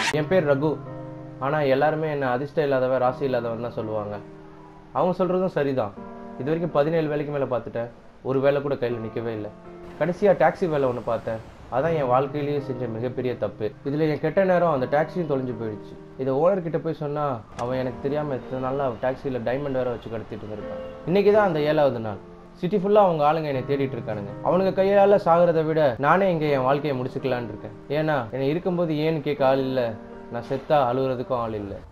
என் பேர் ரகு ஆனால் எல்லாருமே என்னை அதிர்ஷ்டம் இல்லாதவன் ராசி இல்லாதவன் தான் சொல்லுவாங்க அவங்க சொல்கிறதும் சரிதான் இது வரைக்கும் பதினேழு வேலைக்கு மேலே பார்த்துட்டேன் ஒரு வேலை கூட கையில் நிற்கவே இல்லை கடைசியாக டாக்ஸி வேலை ஒன்று பார்த்தேன் அதான் என் வாழ்க்கையிலேயே செஞ்ச மிகப்பெரிய தப்பு இதில் என் கெட்ட நேரம் அந்த டாக்ஸியும் தொலைஞ்சு போயிடுச்சு இதை ஓனர் கிட்ட போய் சொன்னால் அவன் எனக்கு தெரியாமல் எத்தனை நாளாக டாக்ஸியில் டைமண்ட் வேற வச்சு கடத்திட்டு இருந்திருக்கான் இன்னைக்கு தான் அந்த ஏழாவது நாள் சிட்டி ஃபுல்லாக அவங்க ஆளுங்க என்னை தேடிட்டு இருக்கானுங்க அவனுங்க கையால் சாகிறத விட நானே இங்கே என் வாழ்க்கையை முடிச்சுக்கலான்னு இருக்கேன் ஏன்னா என்னை இருக்கும்போது ஏன்னு கேட்க ஆள் இல்லை நான் செத்தா அழுகுறதுக்கும் ஆள் இல்லை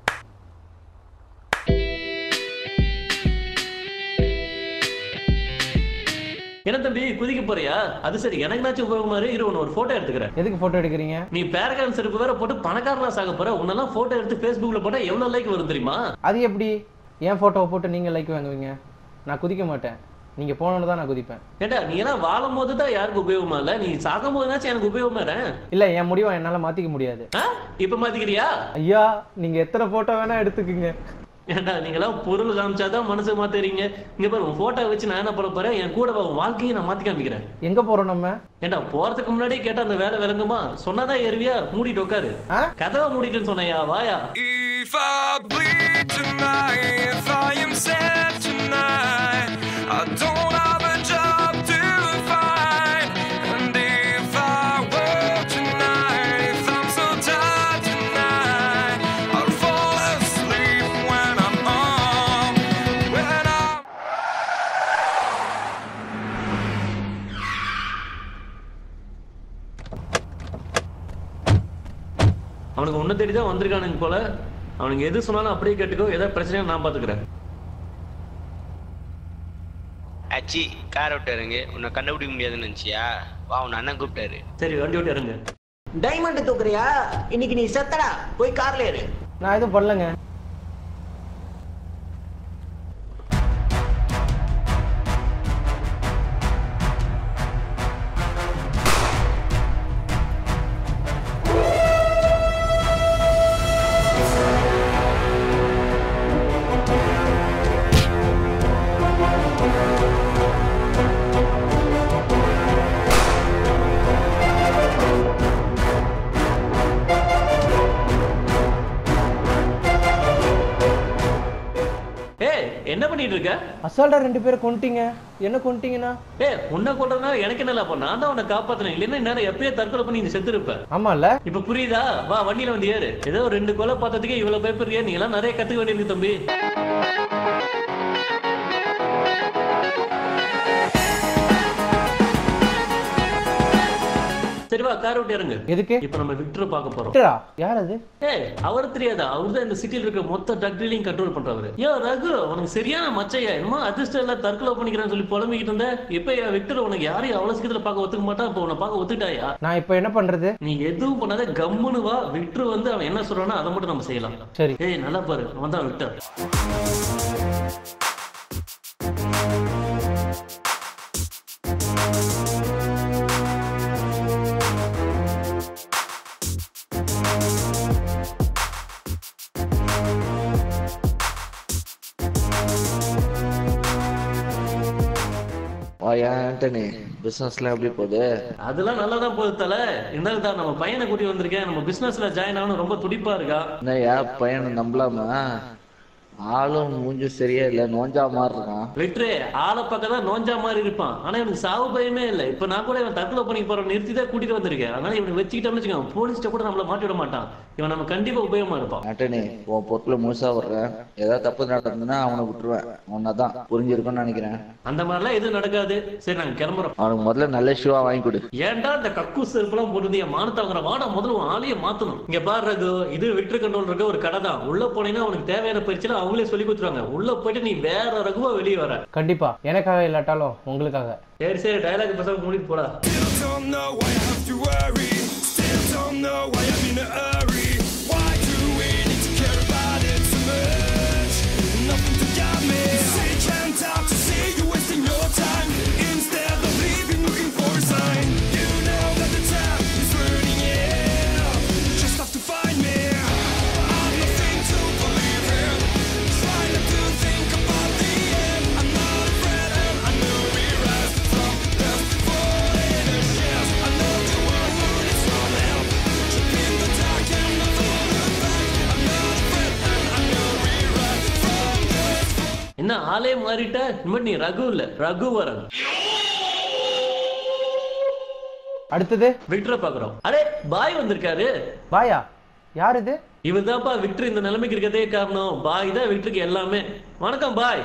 என்ன தம்பி குதிக்க போறியா அது சரி எனக்குனாச்சும் உபயோகமா இரு இரு உன்னை ஒரு போட்டோ எடுத்துக்கிறேன் எதுக்கு ஃபோட்டோ எடுக்கிறீங்க நீ பேரகான் செருப்பு வேற போட்டு பணக்காரனா சாக போற உன்னெல்லாம் போட்டோ எடுத்து Facebookல போட்டா எவ்வளவு லைக் வரும் தெரியுமா அது எப்படி என் ஃபோட்டோவை போட்டு நீங்கள் லைக் வாங்குவீங்க நான் குதிக்க மாட்டேன் நீங்கள் போனோன்னு தான் நான் குதிப்பேன் ஏண்டா நீ எல்லாம் வாழும் போது தான் யாருக்கு உபயோகமா இல்ல நீ சாகும் போதுனாச்சும் எனக்கு உபயோகமா இரு. இல்லை என் முடிவை என்னால் மாற்றிக்க முடியாது ஆ இப்ப மாத்திக்கிறியா ஐயா நீங்கள் எத்தனை ஃபோட்டோ வேணால் எடுத்துக்குங்க ஏண்டா நீங்களாம் பொருள் காமிச்சாதான் மனசை மாத்துறீங்க இங்க பாரு உன் போட்டோ வச்சு நான் என்ன பண்ண போறேன் என் கூட வா, உன் வாழ்க்கையை நான் மாத்தி காமிக்கிறேன் எங்கே போகிறோம் நம்ம ஏண்டா போறதுக்கு முன்னாடி கேட்டா அந்த வேலை விளங்குமா சொன்னாதான் ஏறுவியா மூடிட்டு உட்காரு ஆ கதவை மூடிட்டுன்னு சொன்னையா வாயா If I bleed tonight, if I am sad tonight, I don't have a job to find. And if I work tonight, if I'm so tired tonight, I'll fall asleep when I'm on, when I'm. அவனுக்கு உன்னை தேடி தான் வந்திருக்கானுங்க போல அவனுக்கு எது சொன்னாலும் அப்படியே கேட்டுக்கோ ஏதாவது பிரச்சனையா நான் பாத்துக்கிறேன் அச்சி கார் விட்டு இறங்கு உன்னை கண்டுபிடிக்க முடியாதுன்னு நினச்சியா வா உன் அண்ணன் கூப்பிட்டாரு சரி வண்டி விட்டு இறங்கு டைமண்ட் தூக்குறியா இன்னைக்கு நீ செத்தடா போய் கார்ல ஏறு நான் எதுவும் பண்ணலங்க ஏய் என்ன பண்ணிட்டு இருக்க அசால்ட்டா ரெண்டு பேரை கொண்டுட்டீங்க என்ன கொண்டுட்டீங்கன்னா ஏய் உன்னை கொண்டனா எனக்கு என்னல அப்ப நான் தான் உன்னை காப்பாத்தினேன் இல்லைன்னா நேரம் எப்பயே தற்கொலை பண்ணி நீ செத்து இருப்ப ஆமால்ல இப்ப புரியுதா வா வண்டியில வந்து ஏறு ஏதோ ஒரு ரெண்டு கொலை பார்த்ததுக்கே இவ்வளவு பயப்படுறியா நீ எல்லாம் நிறைய கத்துக்க வேண்டியிருக்கு தம்பி சரி வா கார் விட்டு இறங்கு எதுக்கு இப்ப நம்ம விக்டரை பார்க்க போறோம் விக்டரா யார் அது ஏய் அவர் தெரியாதா அவர் தான் இந்த சிட்டில இருக்க மொத்த ட்ரக் டீலிங் கண்ட்ரோல் பண்றவரு யோ ரகு உனக்கு சரியான மச்சையா என்னமோ அதிர்ஷ்டம் இல்ல தற்கொலை பண்ணிக்கிறேன்னு சொல்லி புலம்பிக்கிட்டு இருந்த இப்ப என் விக்டர் உனக்கு யாரையும் அவ்வளவு சீக்கிரத்துல பார்க்க ஒத்துக்க மாட்டான் இப்ப உன்னை பார்க்க ஒத்துக்கிட்டாயா நான் இப்போ என்ன பண்றது நீ எதுவும் பண்ணாத கம்முன்னு வா விக்டர் வந்து அவன் என்ன சொல்றானோ அதை மட்டும் நம்ம செய்யலாம் சரி ஏய் நல்லா பாரு அவன் தான் விக்டர் வாயா ஆண்டனி பிசினஸ்லாம் எப்படி போகுது அதெல்லாம் நல்லா தான் போகுது தல இருந்தாலும் தான் நம்ம பையனை கூட்டி வந்திருக்கேன் நம்ம பிசினஸ்ல ஜாயின் ஆகணும் ரொம்ப துடிப்பா இருக்கா என்னய்யா பையனை நம்பலாமா ஆளும் மூஞ்சும் சரியா இல்ல நோஞ்சா மாதிரி இருக்கான் விக்டரே ஆளை பக்கம் தான் நோஞ்சா மாதிரி இருப்பான் ஆனா இவனுக்கு சாவு பயமே இல்ல இப்ப நான் கூட இவன் தற்கொலை பண்ணி போற நிறுத்தி தான் கூட்டிட்டு வந்திருக்கேன் அதனால இவனை வச்சுக்கிட்டோம்னு வச்சுக்கோங்க போலீஸ்ட்ட கூட நம்மள மாட்டி விட மாட்டான் இவன் நம்ம கண்டிப்பா உபயோகமா இருப்பான் ஆண்டனி உன் பொருட்களை முழுசா விடுறேன் ஏதாவது தப்பு நடந்ததுன்னா அவனை விட்டுருவேன் உன்னதான் புரிஞ்சிருக்கும்னு நினைக்கிறேன் அந்த மாதிரிலாம் எதுவும் நடக்காது சரி நாங்க கிளம்புறோம் அவனுக்கு முதல்ல நல்ல ஷூவா வாங்கி கொடு ஏன்டா இந்த கக்கு செருப்புலாம் போட்டு என் மானத்தை வாங்குற வாடா முதல்ல உன் ஆளையே மாத்தணும் இங்க பாரு ரகு இது விக்டர் கண்ட்ரோல் இருக்க ஒரு கடை தான் உள்ள போனீங்கன்னா உனக்கு தேவையான பயிற்சியில அவங்களே சொல்லி கொடுத்துருவாங்க உள்ள போயிட்டு நீ வேற ரகுவா வெளியே வர கண்டிப்பா எனக்காக இல்லாட்டாலும் உங்களுக்காக சரி சரி டயலாக் பேசாம மூடிட்டு போடா Still don't know why I have to worry. Still don't know why I'm in a hurry. Why do we need to care about it so much? Nothing to guide me. Say can't talk to see you wasting your time. Instead of leaving, looking for a sign. You know that the tap is running out. Just have to find me. I'm nothing to believe in. Try not to think about the end. I'm not afraid and I know we rise from death. Fall in a chest. I know the world is running out. Trip in the dark and ஆளே மாறிட்ட இனிமேல் நீ ரகு இல்ல ரகுவரன் அடுத்தது விக்டரை பாக்குறோம் அடே பாய் வந்திருக்காரு பாயா யார் இது இவர் தான்ப்பா விக்டர் இந்த நிலைமைக்கு இருக்கதே காரணம் பாய் தான் விக்டருக்கு எல்லாமே வணக்கம் பாய்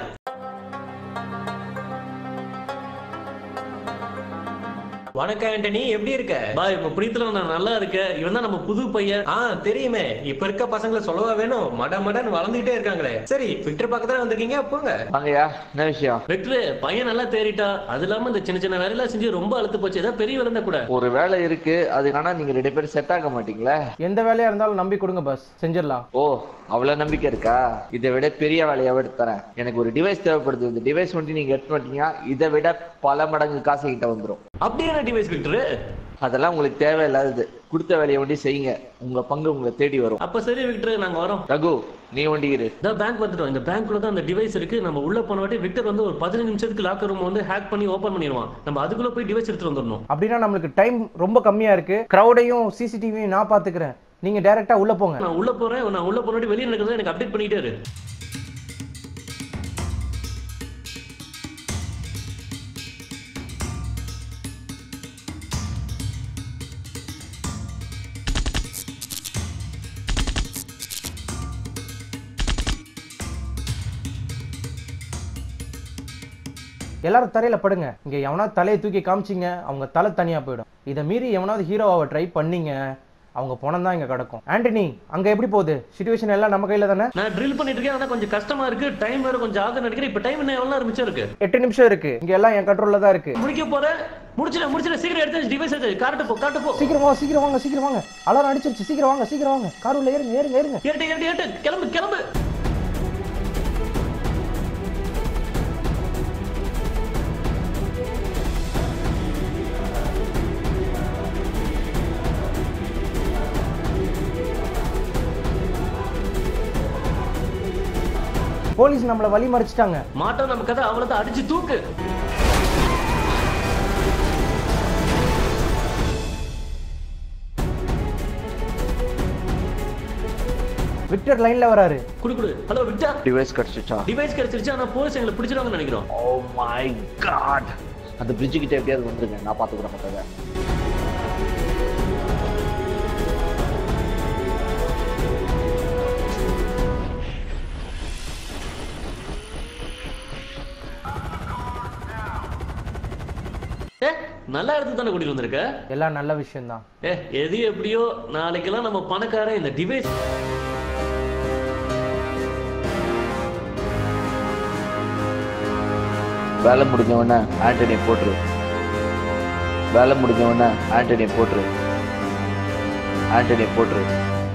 வணக்கம் ஆண்டனி எப்படி இருக்க பாய் உங்க பிடித்துல நான் நல்லா இருக்கேன் இவன் தான் நம்ம புது பையன் ஆ தெரியுமே இப்ப இருக்க பசங்களை சொல்லவா வேணும் மட மடன்னு வளர்ந்துகிட்டே இருக்காங்களே சரி விக்டர் பக்கத்துல வந்திருக்கீங்க போங்க வாங்கய்யா என்ன விஷயம் விக்டர் பையன் நல்லா தேறிட்டா அது இல்லாம இந்த சின்ன சின்ன வேலையெல்லாம் செஞ்சு ரொம்ப அழுத்து போச்சு ஏதாவது பெரிய வேலை இருந்தா கூட ஒரு வேலை இருக்கு அதுக்கான நீங்க ரெண்டு பேரும் செட் ஆக மாட்டீங்களா எந்த வேலையா இருந்தாலும் நம்பி கொடுங்க பஸ் செஞ்சிடலாம் ஓ அவ்வளவு நம்பிக்கை இருக்கா இதை விட பெரிய வேலையை எடுத்து தரேன் எனக்கு ஒரு டிவைஸ் தேவைப்படுது இந்த டிவைஸ் மட்டும் நீங்க எடுத்து மாட்டீங்கன்னா இதை விட பல மடங்கு காசு கிட்ட வந்துடும் அப்படி என்ன டிவைஸ் விக்டர் அதெல்லாம் உங்களுக்கு தேவையில்லாதது கொடுத்த வேலையை ஒண்டி செய்யுங்க உங்க பங்கு உங்களை தேடி வரும் அப்ப சரி விக்டர் நாங்க வரோம் ரகு நீ ஒண்டி இரு இந்த பேங்க் வந்துட்டோம் இந்த பேங்க்ல தான் அந்த டிவைஸ் இருக்கு நம்ம உள்ள போன வாட்டி விக்டர் வந்து ஒரு பதினஞ்சு நிமிஷத்துக்கு லாக்கர் ரூம் வந்து ஹேக் பண்ணி ஓபன் பண்ணிடுவான் நம்ம அதுக்குள்ள போய் டிவைஸ் எடுத்துட்டு வந்துடணும் அப்படின்னா நம்மளுக்கு டைம் ரொம்ப கம்மியா இருக்கு க்ரௌடையும் சிசிடிவியும் நான் பாத்துக்கிறேன் நீங்க டைரக்டா உள்ள போங்க நான் உள்ள போறேன் நான் உள்ள போன வாட்டி வெளியே நடக்கிறத எனக்கு அப்டேட் பண்ணிட்டே இரு எல்லாரும் தரையில படுங்க இங்க எவனாவது தலையை தூக்கி காமிச்சிங்க அவங்க தலை தனியா போயிடும் இதை மீறி எவனாவது ஹீரோவை ட்ரை பண்ணீங்க அவங்க பணம் தான் இங்க கிடக்கும் ஆண்டனி அங்க எப்படி போகுது சுச்சுவேஷன் எல்லாம் நம்ம கையில தானே நான் ட்ரில் பண்ணிட்டு இருக்கேன் ஆனா கொஞ்சம் கஷ்டமா இருக்கு டைம் வேற கொஞ்சம் ஆகுது நினைக்கிறேன் இப்ப டைம் என்ன எவ்வளவு நேரம் மிச்சம் இருக்கு எட்டு நிமிஷம் இருக்கு இங்க எல்லாம் என் கண்ட்ரோல்ல தான் இருக்கு முடிக்க போறேன் முடிச்சிட முடிச்சிட சீக்கிரம் எடுத்து டிவைஸ் எடுத்து காட்டு போ காட்டு போ சீக்கிரம் வாங்க சீக்கிரம் வாங்க சீக்கிரம் வாங்க அலாரம் அடிச்சிருச்சு சீக்கிரம் வாங்க சீக்கிரம் வாங்க கார் உள்ள ஏறுங்க ஏறுங்க ஏறுங்க ஏட்டு ஏட்டு ஏட்டு கிளம்பு கிளம்பு போலீஸ் நம்மள வழி மறிச்சிட்டாங்க மாட்டோம் நம்ம கதை அவ்வளவுதான் அடிச்சு தூக்கு விக்டர் லைன்ல வராரு குடு குடு ஹலோ விக்டா டிவைஸ் கிடைச்சிச்சா டிவைஸ் கிடைச்சிருச்சு ஆனா போலீஸ் எங்களை பிடிச்சிருவாங்கன்னு நினைக்கிறோம் ஓ மை காட் அந்த பிரிட்ஜு கிட்ட எப்படியாவது வந்துருங்க நான் பாத்துக்கிறேன் மத்தத ஏ நல்லா இடத்துக்கு தானே கூட்டிட்டு வந்திருக்க எல்லாம் நல்ல விஷயம் தான் ஏ எது எப்படியோ நாளைக்கெல்லாம் நம்ம பணக்காரன் இந்த டிவைஸ் வேலை முடிஞ்ச உடனே ஆண்டனி போட்டுரு வேலை முடிஞ்ச உடனே ஆண்டனி போட்டுரு ஆண்டனி போட்டுரு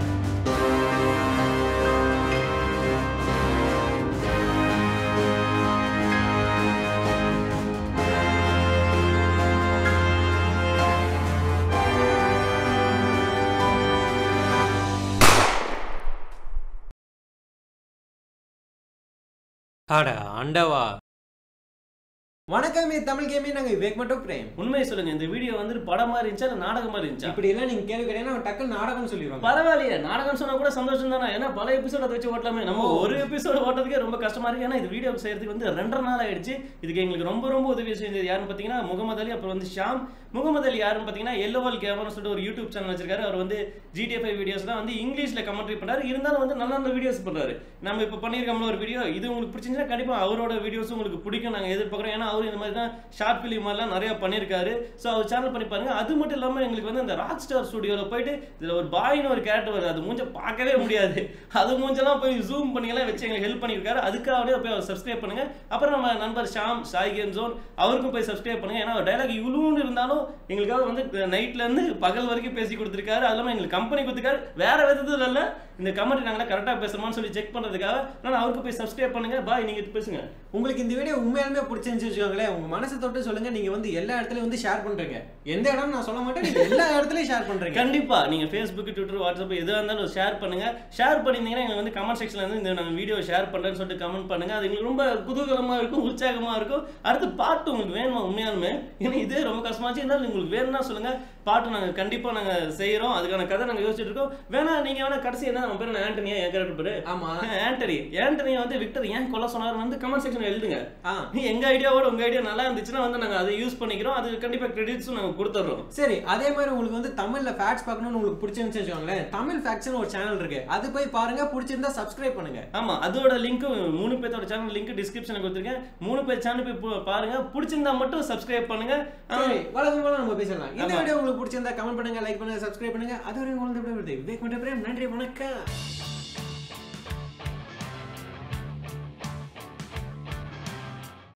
அட ஆண்டவா வணக்கம் இது தமிழ் கேமே நாங்க விவேக் மட்டும் பிரேம் உண்மையை சொல்லுங்க இந்த வீடியோ வந்து படம் மாதிரி இருந்துச்சா இல்ல நாடகம் மாதிரி இருந்துச்சா இப்படி எல்லாம் நீங்க கேள்வி கேட்டீங்கன்னா அவன் டக்குன்னு நாடகம் சொல்லிடுவாங்க பரவாயில்லையே நாடகம் சொன்னா கூட சந்தோஷம் தானே ஏன்னா பல எபிசோட் அதை வச்சு ஓட்டலாமே நம்ம ஒரு எபிசோட் ஓட்டுறதுக்கே ரொம்ப கஷ்டமா இருக்கு ஏன்னா இது வீடியோ செய்யறதுக்கு வந்து ரெண்டரை நாள் ஆயிடுச்சு இதுக்கு எங்களுக்கு ரொம்ப ரொம்ப உதவி செஞ்சது யாருன்னு பாத்தீங்கன்னா முகமது அலி அப்புறம் வந்து ஷாம் முகமது அலி யாருன்னு பாத்தீங்கன்னா எல்லோவல் கேமர்னு சொல்லிட்டு ஒரு யூடியூப் சேனல் வச்சிருக்காரு அவர் வந்து ஜிடிஎஃப்ஐ வீடியோஸ் தான் வந்து இங்கிலீஷ்ல கமெண்ட்ரி பண்றாரு இருந்தாலும் வந்து நல்ல நல்ல வீடியோஸ் பண்றாரு நம்ம இப்போ பண்ணியிருக்கோம்ல ஒரு வீடியோ இது உங்களுக்கு பிடிச்சிருந்தா கண்டிப்பா அவரோட வீடியோஸ் உங்களுக்கு பிடிக்கும் நாங்க எதிர்பார்க்குறோம் ஏன்னா அவர் இந்த மாதிரி தான் ஷார்ட் ஃபிலிம் மாதிரிலாம் நிறைய பண்ணியிருக்காரு ஸோ அவர் சேனல் பண்ணி பாருங்க அது மட்டும் இல்லாமல் எங்களுக்கு வந்து அந்த ராக் ஸ்டார் ஸ்டுடியோவில் போயிட்டு இதில் ஒரு பாய்னு ஒரு கேரக்டர் வருது அது மூஞ்ச பார்க்கவே முடியாது அது மூஞ்செல்லாம் போய் ஜூம் பண்ணியெல்லாம் வச்சு எங்களுக்கு ஹெல்ப் பண்ணியிருக்காரு அதுக்காகவே போய் அவர் சப்ஸ்கிரைப் பண்ணுங்க அப்புறம் நம்ம நண்பர் ஷாம் சாய் கேம் ஜோன் அவருக்கும் போய் சப்ஸ்கிரைப் பண்ணுங்க ஏன்னா டைலாக் இவ்வளோன்னு இருந்தாலும் எங்களுக்காக வந்து நைட்ல இருந்து பகல் வரைக்கும் பேசி கொடுத்துருக்காரு அது இல்லாமல் எங்களுக்கு கம்பெனி கொடுத்துருக்காரு வேற விதத்துல இல்ல இந்த கமெண்ட் நாங்கள் கரெக்டாக பேசுறோமான்னு சொல்லி செக் பண்றதுக்காக நான் அவருக்கு போய் சப்ஸ்கிரைப் பண்ணுங்க பாய் நீங்க பேசுங்க உங்களுக்கு இந்த வீடியோ உண்மையாலுமே பிடிச்சிருந்துச்சு வச்சுக்கோங்களேன் உங்க மனசை தொட்டு சொல்லுங்க நீங்க வந்து எல்லா இடத்துலயும் வந்து ஷேர் பண்றீங்க எந்த இடம் நான் சொல்ல மாட்டேன் நீங்க எல்லா இடத்துலயும் ஷேர் பண்றீங்க கண்டிப்பா நீங்க ஃபேஸ்புக் ட்விட்டர் வாட்ஸ்அப் எதுவாக இருந்தாலும் ஷேர் பண்ணுங்க ஷேர் பண்ணியிருந்தீங்கன்னா எங்களுக்கு வந்து கமெண்ட் செக்ஷன்ல இருந்து இந்த நாங்கள் வீடியோ ஷேர் பண்றேன்னு சொல்லிட்டு கமெண்ட் பண்ணுங்க அது எங்களுக்கு ரொம்ப குதூகலமா இருக்கும் உற்சாகமா இருக்கும் அடுத்து பாட்டு உங்களுக்கு வேணுமா உண்மையாலுமே ஏன்னா இதே ரொம்ப கஷ்டமாச்சு இருந்தாலும் உங்களுக்கு வேணும்னா சொல்லுங்க பாட்டு நாங்க கண்டிப்பா நாங்க செய்யறோம் அதுக்கான கதை நாங்க யோசிச்சுட்டு இருக்கோம் வேணா நீங்க வேணா கடைசி என்ன நம்ம பேர் ஆண்டனியா என் கேரக்டர் பேரு ஆமா ஆண்டனி ஆண்டனியை வந்து விக்டர் ஏன் கொல்ல சொன்னார் வந்து கமெண்ட் செக்ஷன் செக்ஷன் எழுதுங்க ஆ எங்க ஐடியாவோட உங்க ஐடியா நல்லா இருந்துச்சுன்னா வந்து நாங்க அதை யூஸ் பண்ணிக்கிறோம் அது கண்டிப்பா கிரெடிட்ஸும் நாங்க கொடுத்துட்றோம் சரி அதே மாதிரி உங்களுக்கு வந்து தமிழ்ல ஃபேக்ட்ஸ் பார்க்கணும்னு உங்களுக்கு பிடிச்சிருந்துச்சு வச்சுக்கோங்களேன் தமிழ் ஃபேக்ட்ஸ்னு ஒரு சேனல் இருக்கு அது போய் பாருங்க பிடிச்சிருந்தா சப்ஸ்கிரைப் பண்ணுங்க ஆமா அதோட லிங்க் மூணு பேர்த்தோட சேனல் லிங்க் டிஸ்கிரிப்ஷன்ல கொடுத்துருக்கேன் மூணு பேர் சேனல் போய் பு- பாருங்க பிடிச்சிருந்தா மட்டும் சப்ஸ்கிரைப் பண்ணுங்க ஆ, சரி வழக்கம் போல நம்ம பேசலாம் இந்த ஆமா. வீடியோ உங்களுக்கு பிடிச்சிருந்தா கமெண்ட் பண்ணுங்க லைக் பண்ணுங்க சப்ஸ்கிரைப் பண்ணுங்க அதோட உங்களுக்கு விவேக் மன்ற பிரேம் நன்றி வணக்கம்